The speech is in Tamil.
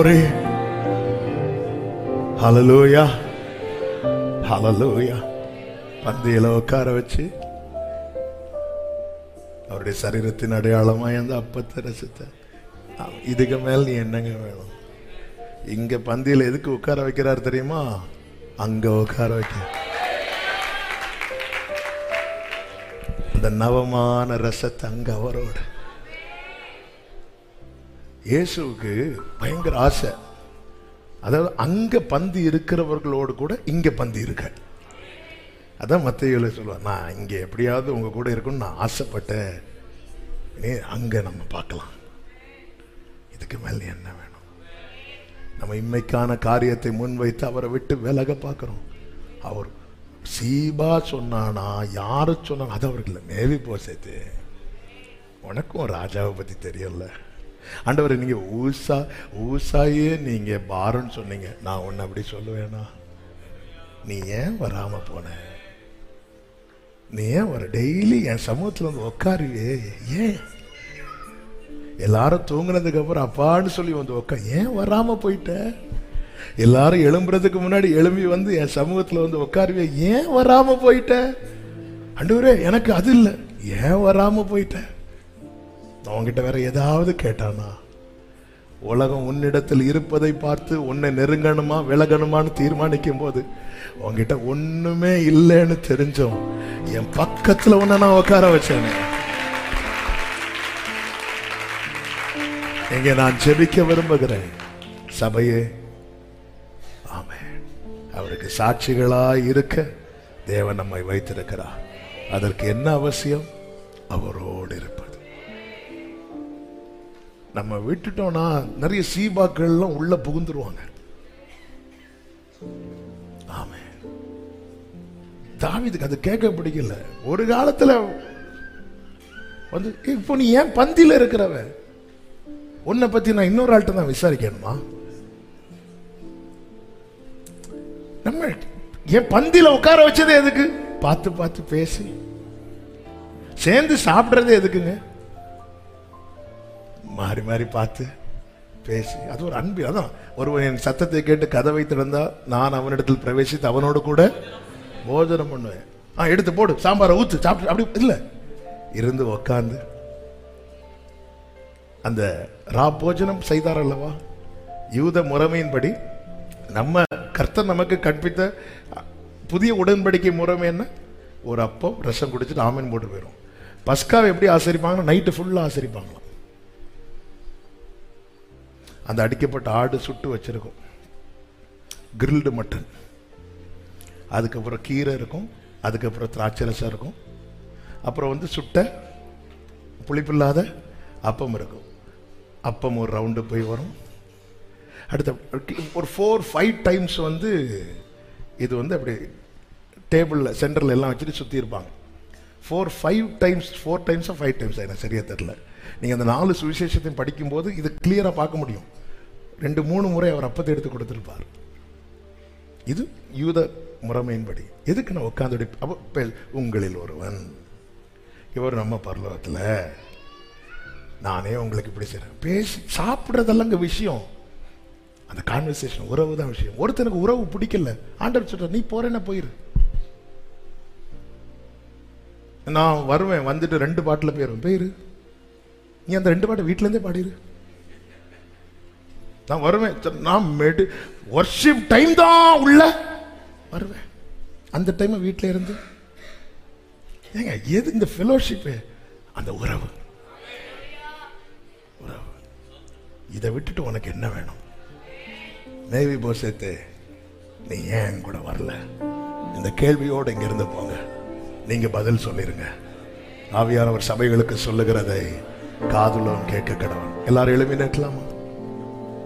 ஹalleluya ஹalleluya பந்தியில உட்கார வச்சு அவருடைய சரீரத்தின் அடையாளமாய் அந்த அப்பத்தை ரசித்த இதுக்கு மேல் நீ என்னங்க வேணும் இங்க பந்தியில எதுக்கு உட்கார வைக்கிறார் தெரியுமா அங்க உட்கார வைக்க அந்த நவமான ரசத்தை அங்க அவரோடு இயேசுவுக்கு பயங்கர ஆசை அதாவது அங்க பந்தி இருக்கிறவர்களோடு கூட இங்க பந்தி இருக்க அதான் மத்தியில சொல்லுவார் நான் இங்க எப்படியாவது உங்க கூட இருக்கும்னு நான் ஆசைப்பட்டேன் இனி அங்க நம்ம பார்க்கலாம் இதுக்கு மேல என்ன வேணும் நம்ம இம்மைக்கான காரியத்தை முன்வைத்து அவரை விட்டு விலக பார்க்கிறோம் அவர் சீபா சொன்னானா யாரு சொன்னாங்க அது அவருக்கு இல்லை மேவி போசேத்து உனக்கும் ராஜாவை பத்தி தெரியல ஆண்டவர் நீங்க ஊசா ஊசாயே நீங்க பாருன்னு சொன்னீங்க நான் உன்னை அப்படி சொல்லுவேனா நீ ஏன் வராம போன நீ ஏன் வர டெய்லி என் சமூகத்துல வந்து உட்காருவே ஏன் எல்லாரும் தூங்குனதுக்கு அப்புறம் அப்பான்னு சொல்லி வந்து உட்கார் ஏன் வராம போயிட்ட எல்லாரும் எழும்புறதுக்கு முன்னாடி எழும்பி வந்து என் சமூகத்துல வந்து உட்காருவே ஏன் வராம போயிட்ட அண்டவரே எனக்கு அது இல்லை ஏன் வராம போயிட்ட அவன்கிட்ட வேற ஏதாவது கேட்டானா உலகம் உன்னிடத்தில் இருப்பதை பார்த்து உன்னை நெருங்கணுமா விலகணுமான்னு தீர்மானிக்கும் போது உன்கிட்ட ஒண்ணுமே இல்லைன்னு தெரிஞ்சோம் என் பக்கத்துல உன்னை நான் உட்கார வச்சேன் இங்க நான் ஜெபிக்க விரும்புகிறேன் சபையே ஆமே அவருக்கு சாட்சிகளாய் இருக்க தேவன் நம்மை வைத்திருக்கிறார் அதற்கு என்ன அவசியம் அவரோடு இருப்பது நம்ம விட்டுட்டோம்னா நிறைய சீபாக்கள்லாம் உள்ள புகுந்துருவாங்க ஆமே தாவிதுக்கு அது கேட்க பிடிக்கல ஒரு காலத்துல வந்து இப்போ நீ ஏன் பந்தியில இருக்கிறவ உன்னை பத்தி நான் இன்னொரு ஆள்கிட்ட தான் விசாரிக்கணுமா நம்ம என் பந்தியில உட்கார வச்சது எதுக்கு பார்த்து பார்த்து பேசி சேர்ந்து சாப்பிடுறது எதுக்குங்க மாறி மாறி பார்த்து பேசி அது ஒரு அன்பு அதான் ஒருவன் என் சத்தத்தை கேட்டு கதவை திறந்தா நான் அவனிடத்தில் பிரவேசித்து அவனோடு கூட போஜனம் பண்ணுவேன் ஆ எடுத்து போடு சாம்பாரை ஊத்து சாப்பிட்டு அப்படி இல்லை இருந்து உக்காந்து அந்த ரா போஜனம் செய்தார் அல்லவா யூத முறைமையின்படி நம்ம கர்த்தர் நமக்கு கற்பித்த புதிய உடன்படிக்கை முறைமை என்ன ஒரு அப்பம் ரசம் குடிச்சிட்டு ஆமீன் போட்டு போயிடும் பஸ்காவை எப்படி ஆசரிப்பாங்கன்னா நைட்டு ஃபுல்லாக ஆசரிப்பாங்களாம் அந்த அடிக்கப்பட்ட ஆடு சுட்டு வச்சிருக்கும் கிரில்டு மட்டன் அதுக்கப்புறம் கீரை இருக்கும் அதுக்கப்புறம் திராட்சை ரசம் இருக்கும் அப்புறம் வந்து சுட்ட புளிப்பில்லாத அப்பம் இருக்கும் அப்பம் ஒரு ரவுண்டு போய் வரும் அடுத்த ஒரு ஃபோர் ஃபைவ் டைம்ஸ் வந்து இது வந்து அப்படி டேபிளில் சென்டரில் எல்லாம் வச்சுட்டு சுற்றி இருப்பாங்க ஃபோர் ஃபைவ் டைம்ஸ் ஃபோர் டைம்ஸாக ஃபைவ் டைம்ஸ் எனக்கு சரியாக தெரில நீங்கள் அந்த நாலு சுவிசேஷத்தையும் படிக்கும்போது இது கிளியராக பார்க்க முடியும் ரெண்டு மூணு முறை அவர் அப்பத்தை எடுத்து கொடுத்துருப்பார் இது யூத முறைமையின்படி எதுக்கு நான் உட்காந்து அப்போ உங்களில் ஒருவன் இவர் நம்ம பரலோகத்தில் நானே உங்களுக்கு இப்படி செய்கிறேன் பேசி சாப்பிட்றதெல்லாங்க விஷயம் அந்த கான்வர்சேஷன் உறவு தான் விஷயம் ஒருத்தனுக்கு உறவு பிடிக்கல ஆண்டவர் சொல்ற நீ போறேன்னா போயிரு நான் வருவேன் வந்துட்டு ரெண்டு பாட்டில் போயிடுவேன் போயிரு நீ அந்த ரெண்டு பாட்டை வீட்டிலேருந்தே பாடிரு நான் வருவேன் நான் மெடி ஒர்ஷிப் டைம் தான் உள்ள வருவேன் அந்த டைம் வீட்டில் இருந்து ஏங்க எது இந்த ஃபெலோஷிப்பு அந்த உறவு உறவு இதை விட்டுட்டு உனக்கு என்ன வேணும் மேவி போசேத்து நீ ஏன் கூட வரல இந்த கேள்வியோடு இங்க இருந்து போங்க நீங்க பதில் சொல்லிருங்க ஆவியானவர் சபைகளுக்கு சொல்லுகிறதை காதுலோன் கேட்க கடவன் எல்லாரும் எழுப்பி நிற்கலாமா